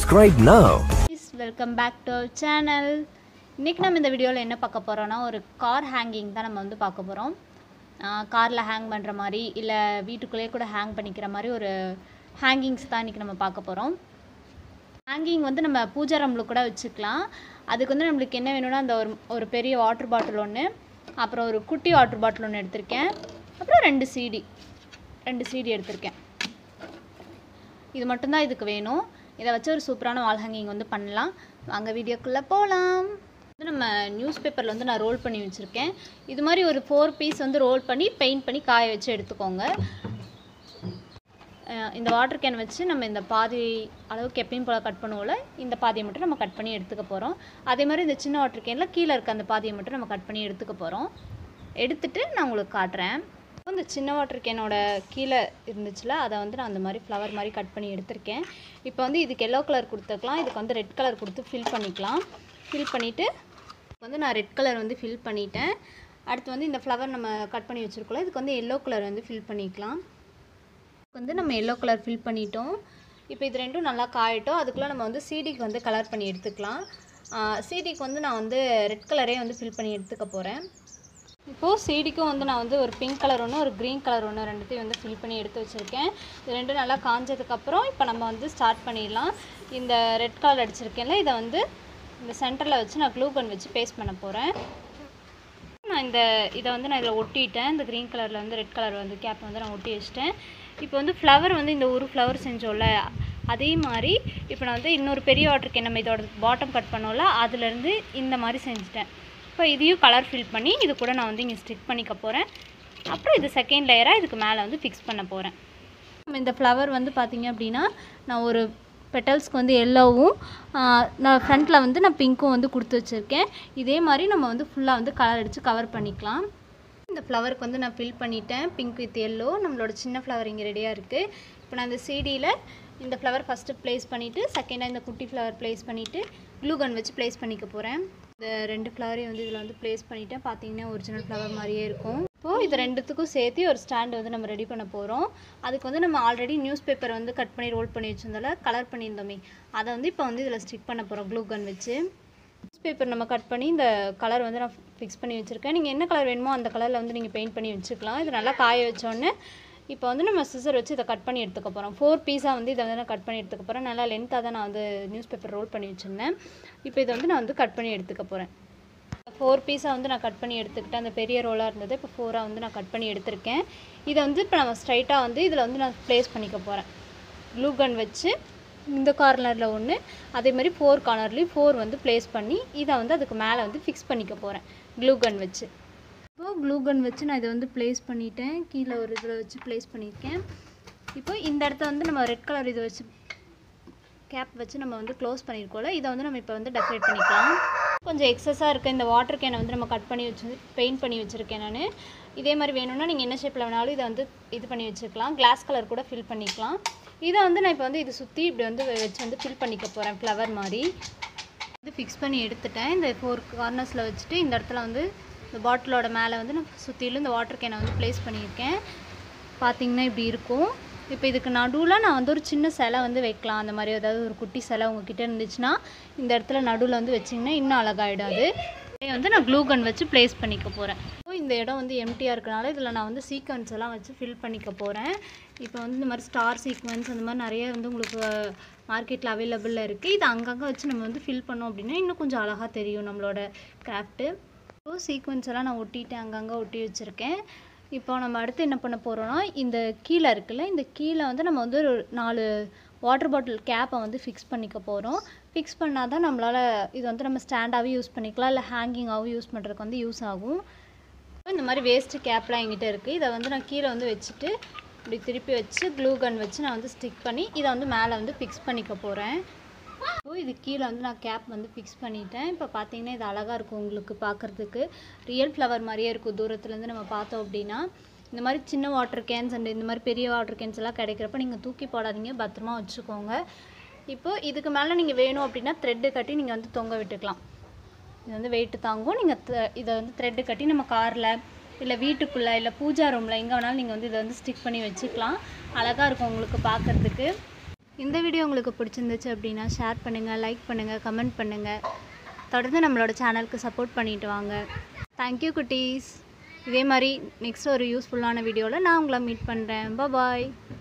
Subscribe now. Welcome back to channel இன்றைக்கி நம்ம இந்த வீடியோவில் என்ன பார்க்க போகிறோன்னா ஒரு கார் ஹேங்கிங் தான் நம்ம வந்து பார்க்க போகிறோம் காரில் ஹேங் பண்ணுற மாதிரி இல்லை வீட்டுக்குள்ளேயே கூட ஹேங் பண்ணிக்கிற மாதிரி ஒரு ஹேங்கிங்ஸ் தான் இன்றைக்கி நம்ம பார்க்க போகிறோம் ஹேங்கிங் வந்து நம்ம பூஜா ரூமில் கூட வச்சுக்கலாம் அதுக்கு வந்து நம்மளுக்கு என்ன வேணும்னா அந்த ஒரு ஒரு பெரிய வாட்டர் பாட்டில் ஒன்று அப்புறம் ஒரு குட்டி வாட்டர் பாட்டில் ஒன்று எடுத்திருக்கேன் அப்புறம் ரெண்டு சீடி ரெண்டு சீடி எடுத்திருக்கேன் இது மட்டும்தான் இதுக்கு வேணும் இதை வச்சு ஒரு சூப்பரான வால் ஹேங்கிங் வந்து பண்ணலாம் வாங்க வீடியோக்குள்ளே போகலாம் வந்து நம்ம நியூஸ் பேப்பரில் வந்து நான் ரோல் பண்ணி வச்சுருக்கேன் இது மாதிரி ஒரு ஃபோர் பீஸ் வந்து ரோல் பண்ணி பெயிண்ட் பண்ணி காய வச்சு எடுத்துக்கோங்க அஹ் இந்த வாட்டர் கேன் வச்சு நம்ம இந்த பாதி அளவுக்கு எப்பயும் போல் கட் பண்ணுவோம்ல இந்த பாதியை மட்டும் நம்ம கட் பண்ணி எடுத்துக்க போகிறோம் அதே மாதிரி இந்த சின்ன வாட்டர் கேனில் கீழே இருக்க அந்த பாதியை மட்டும் நம்ம கட் பண்ணி எடுத்துக்க போகிறோம் எடுத்துட்டு நான் உங்களுக்கு காட்டுறேன் இந்த சின்ன வாட்டர் கேனோட கீழே இருந்துச்சுல அதை வந்து நான் அந்த மாதிரி ஃப்ளவர் மாதிரி கட் பண்ணி எடுத்திருக்கேன் இப்போ வந்து இதுக்கு எல்லோ கலர் கொடுத்துருக்கலாம் இதுக்கு வந்து ரெட் கலர் கொடுத்து ஃபில் பண்ணிக்கலாம் ஃபில் பண்ணிவிட்டு வந்து நான் ரெட் கலர் வந்து ஃபில் பண்ணிட்டேன் அடுத்து வந்து இந்த ஃப்ளவர் நம்ம கட் பண்ணி வச்சுருக்கோம்ல இதுக்கு வந்து எல்லோ கலர் வந்து ஃபில் பண்ணிக்கலாம் வந்து நம்ம எல்லோ கலர் ஃபில் பண்ணிட்டோம் இப்போ இது ரெண்டும் நல்லா காயட்டும் அதுக்குள்ளே நம்ம வந்து சீடிக்கு வந்து கலர் பண்ணி எடுத்துக்கலாம் சீடிக்கு வந்து நான் வந்து ரெட் கலரே வந்து ஃபில் பண்ணி எடுத்துக்க போகிறேன் இப்போது சீடிக்கும் வந்து நான் வந்து ஒரு பிங்க் கலர் ஒன்று ஒரு க்ரீன் கலர் ஒன்று ரெண்டுத்தையும் வந்து ஃபில் பண்ணி எடுத்து வச்சுருக்கேன் இது ரெண்டும் நல்லா காஞ்சதுக்கப்புறம் இப்போ நம்ம வந்து ஸ்டார்ட் பண்ணிடலாம் இந்த ரெட் கலர் அடிச்சிருக்கேன்ல இதை வந்து இந்த சென்டரில் வச்சு நான் க்ளூ கன் வச்சு பேஸ்ட் பண்ண போகிறேன் நான் இந்த இதை வந்து நான் இதில் ஒட்டிட்டேன் இந்த க்ரீன் கலரில் வந்து ரெட் கலர் வந்து கேப் வந்து நான் ஒட்டி வச்சிட்டேன் இப்போ வந்து ஃப்ளவர் வந்து இந்த ஒரு ஃப்ளவர் செஞ்சோம்ல அதே மாதிரி இப்போ நான் வந்து இன்னொரு பெரிய வாட்டர் கேன் நம்ம இதோட பாட்டம் கட் பண்ணோம்ல அதுலேருந்து இந்த மாதிரி செஞ்சுட்டேன் இப்போ இதையும் கலர் ஃபில் பண்ணி இது கூட நான் வந்து இங்கே ஸ்டிக் பண்ணிக்க போகிறேன் அப்புறம் இது செகண்ட் லேயராக இதுக்கு மேலே வந்து ஃபிக்ஸ் பண்ண போகிறேன் நம்ம இந்த ஃப்ளவர் வந்து பார்த்தீங்க அப்படின்னா நான் ஒரு பெட்டல்ஸ்க்கு வந்து எல்லோவும் நான் ஃப்ரண்ட்டில் வந்து நான் பிங்க்கும் வந்து கொடுத்து வச்சுருக்கேன் இதே மாதிரி நம்ம வந்து ஃபுல்லாக வந்து கலர் அடித்து கவர் பண்ணிக்கலாம் இந்த ஃப்ளவருக்கு வந்து நான் ஃபில் பண்ணிட்டேன் பிங்க் வித் எல்லோ நம்மளோட சின்ன ஃப்ளவர் இங்கே ரெடியாக இருக்குது இப்போ நான் இந்த சீடியில் இந்த ஃப்ளவர் ஃபஸ்ட்டு ப்ளேஸ் பண்ணிவிட்டு செகண்டாக இந்த குட்டி ஃப்ளவர் ப்ளேஸ் பண்ணிவிட்டு க்ளூ கன் வச்சு ப்ளேஸ் பண்ணிக்க போகிறேன் இந்த ரெண்டு ஃப்ளவரையும் வந்து இதில் வந்து ப்ளேஸ் பண்ணிவிட்டேன் பார்த்தீங்கன்னா ஒரிஜினல் ஃப்ளவர் மாதிரியே இருக்கும் இப்போது இது ரெண்டுத்துக்கும் சேர்த்து ஒரு ஸ்டாண்ட் வந்து நம்ம ரெடி பண்ண போகிறோம் அதுக்கு வந்து நம்ம ஆல்ரெடி நியூஸ் பேப்பர் வந்து கட் பண்ணி ரோல் பண்ணி வச்சிருந்தால கலர் பண்ணியிருந்தோமே அதை வந்து இப்போ வந்து இதில் ஸ்டிக் பண்ண போகிறோம் க்ளூ கன் வச்சு நியூஸ் பேப்பர் நம்ம கட் பண்ணி இந்த கலர் வந்து நான் ஃபிக்ஸ் பண்ணி வச்சுருக்கேன் நீங்கள் என்ன கலர் வேணுமோ அந்த கலரில் வந்து நீங்கள் பெயிண்ட் பண்ணி வச்சுக்கலாம் இது நல்லா காய வச்சோடனே இப்போ வந்து நம்ம சிசர் வச்சு இதை கட் பண்ணி எடுத்துக்க போகிறோம் ஃபோர் பீஸாக வந்து இதை வந்து நான் கட் பண்ணி எடுத்துக்க போகிறேன் நல்லா லென்த்தாக தான் நான் வந்து நியூஸ் பேப்பர் ரோல் பண்ணி வச்சுருந்தேன் இப்போ இதை வந்து நான் வந்து கட் பண்ணி எடுத்துக்க போகிறேன் ஃபோர் பீஸாக வந்து நான் கட் பண்ணி எடுத்துக்கிட்டேன் அந்த பெரிய ரோலாக இருந்தது இப்போ ஃபோராக வந்து நான் கட் பண்ணி எடுத்திருக்கேன் இதை வந்து இப்போ நம்ம ஸ்ட்ரைட்டாக வந்து இதில் வந்து நான் ப்ளேஸ் பண்ணிக்க போகிறேன் க்ளூ கன் வச்சு இந்த கார்னரில் ஒன்று அதே மாதிரி ஃபோர் கார்னர்லேயும் ஃபோர் வந்து ப்ளேஸ் பண்ணி இதை வந்து அதுக்கு மேலே வந்து ஃபிக்ஸ் பண்ணிக்க போகிறேன் க்ளூ கன் வச்சு இப்போ க்ளூ கன் வச்சு நான் இதை வந்து ப்ளேஸ் பண்ணிட்டேன் கீழே ஒரு இதில் வச்சு ப்ளேஸ் பண்ணியிருக்கேன் இப்போ இந்த இடத்த வந்து நம்ம ரெட் கலர் இதை வச்சு கேப் வச்சு நம்ம வந்து க்ளோஸ் பண்ணியிருக்கோம்ல இதை வந்து நம்ம இப்போ வந்து டெக்கரேட் பண்ணிக்கலாம் கொஞ்சம் எக்ஸஸாக இருக்க இந்த வாட்டர் கேனை வந்து நம்ம கட் பண்ணி வச்சு பெயிண்ட் பண்ணி வச்சுருக்கேன் நான் இதே மாதிரி வேணும்னா நீங்கள் என்ன ஷேப்பில் வேணாலும் இதை வந்து இது பண்ணி வச்சுக்கலாம் கிளாஸ் கலர் கூட ஃபில் பண்ணிக்கலாம் இதை வந்து நான் இப்போ வந்து இது சுற்றி இப்படி வந்து வச்சு வந்து ஃபில் பண்ணிக்க போகிறேன் ஃப்ளவர் மாதிரி இது ஃபிக்ஸ் பண்ணி எடுத்துட்டேன் இந்த ஃபோர் கார்னர்ஸில் வச்சுட்டு இந்த இடத்துல வந்து இந்த பாட்டிலோட மேலே வந்து நான் சுற்றிலும் இந்த வாட்டர் கேனை வந்து ப்ளேஸ் பண்ணியிருக்கேன் பார்த்தீங்கன்னா இப்படி இருக்கும் இப்போ இதுக்கு நடுவில் நான் வந்து ஒரு சின்ன சிலை வந்து வைக்கலாம் அந்த மாதிரி ஏதாவது ஒரு குட்டி சிலை உங்ககிட்ட இருந்துச்சுன்னா இந்த இடத்துல நடுவில் வந்து வச்சிங்கன்னா இன்னும் அழகாயிடும் அது இதை வந்து நான் க்ளூ கன் வச்சு ப்ளேஸ் பண்ணிக்க போகிறேன் ஸோ இந்த இடம் வந்து எம்டியாக இருக்கனால இதில் நான் வந்து சீக்வன்ஸ் எல்லாம் வச்சு ஃபில் பண்ணிக்க போகிறேன் இப்போ வந்து இந்த மாதிரி ஸ்டார் சீக்வன்ஸ் அந்த மாதிரி நிறைய வந்து உங்களுக்கு மார்க்கெட்டில் அவைலபிளில் இருக்குது இது அங்கங்கே வச்சு நம்ம வந்து ஃபில் பண்ணோம் அப்படின்னா இன்னும் கொஞ்சம் அழகாக தெரியும் நம்மளோட கிராஃப்ட்டு ஸோ சீக்வன்ஸ் எல்லாம் நான் ஒட்டிட்டு அங்கங்கே ஒட்டி வச்சுருக்கேன் இப்போ நம்ம அடுத்து என்ன பண்ண போகிறோம்னா இந்த கீழே இருக்குல்ல இந்த கீழே வந்து நம்ம வந்து ஒரு நாலு வாட்டர் பாட்டில் கேப்பை வந்து ஃபிக்ஸ் பண்ணிக்க போகிறோம் ஃபிக்ஸ் பண்ணால் தான் நம்மளால் இது வந்து நம்ம ஸ்டாண்டாகவும் யூஸ் பண்ணிக்கலாம் இல்லை ஹேங்கிங்காகவும் யூஸ் பண்ணுறதுக்கு வந்து யூஸ் ஆகும் இந்த மாதிரி வேஸ்ட்டு கேப்லாம் என்கிட்ட இருக்குது இதை வந்து நான் கீழே வந்து வச்சுட்டு இப்படி திருப்பி வச்சு க்ளூ கன் வச்சு நான் வந்து ஸ்டிக் பண்ணி இதை வந்து மேலே வந்து ஃபிக்ஸ் பண்ணிக்க போகிறேன் ஸோ இது கீழே வந்து நான் கேப் வந்து ஃபிக்ஸ் பண்ணிட்டேன் இப்போ பார்த்தீங்கன்னா இது அழகாக இருக்கும் உங்களுக்கு பார்க்குறதுக்கு ரியல் ஃப்ளவர் மாதிரியே இருக்கும் தூரத்துலேருந்து நம்ம பார்த்தோம் அப்படின்னா இந்த மாதிரி சின்ன வாட்டர் கேன்ஸ் அண்ட் இந்த மாதிரி பெரிய வாட்டர் கேன்ஸ் எல்லாம் கிடைக்கிறப்ப நீங்கள் தூக்கி போடாதீங்க பத்திரமா வச்சுக்கோங்க இப்போ இதுக்கு மேலே நீங்கள் வேணும் அப்படின்னா த்ரெட்டு கட்டி நீங்கள் வந்து தொங்க விட்டுக்கலாம் இது வந்து வெயிட்டு தாங்கும் நீங்கள் இதை வந்து த்ரெட்டு கட்டி நம்ம காரில் இல்லை வீட்டுக்குள்ளே இல்லை பூஜா ரூமில் எங்கே வேணாலும் நீங்கள் வந்து இதை வந்து ஸ்டிக் பண்ணி வச்சுக்கலாம் அழகாக இருக்கும் உங்களுக்கு பார்க்குறதுக்கு இந்த வீடியோ உங்களுக்கு பிடிச்சிருந்துச்சு அப்படின்னா ஷேர் பண்ணுங்கள் லைக் பண்ணுங்கள் கமெண்ட் பண்ணுங்கள் தொடர்ந்து நம்மளோட சேனலுக்கு சப்போர்ட் பண்ணிட்டு வாங்க தேங்க்யூ குட்டீஸ் இதே மாதிரி நெக்ஸ்ட் ஒரு யூஸ்ஃபுல்லான வீடியோவில் நான் உங்களை மீட் பண்ணுறேன் பாய்